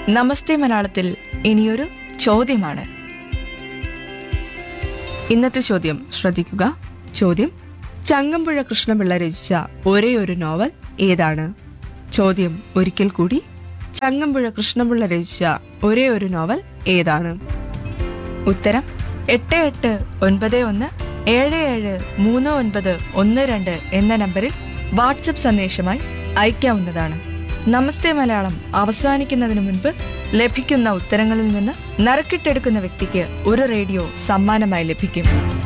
നമസ്തേ മലയാളത്തിൽ ഇനിയൊരു ചോദ്യമാണ് ഇന്നത്തെ ചോദ്യം ശ്രദ്ധിക്കുക ചോദ്യം ചങ്ങമ്പുഴ കൃഷ്ണപിള്ള രചിച്ച ഒരേ ഒരു നോവൽ ഏതാണ് ചോദ്യം ഒരിക്കൽ കൂടി ചങ്ങമ്പുഴ കൃഷ്ണപിള്ള രചിച്ച ഒരേ ഒരു നോവൽ ഏതാണ് ഉത്തരം എട്ട് എട്ട് ഒൻപത് ഒന്ന് ഏഴ് ഏഴ് മൂന്ന് ഒൻപത് ഒന്ന് രണ്ട് എന്ന നമ്പറിൽ വാട്സപ്പ് സന്ദേശമായി അയക്കാവുന്നതാണ് നമസ്തേ മലയാളം അവസാനിക്കുന്നതിന് മുൻപ് ലഭിക്കുന്ന ഉത്തരങ്ങളിൽ നിന്ന് നറുക്കിട്ടെടുക്കുന്ന വ്യക്തിക്ക് ഒരു റേഡിയോ സമ്മാനമായി ലഭിക്കും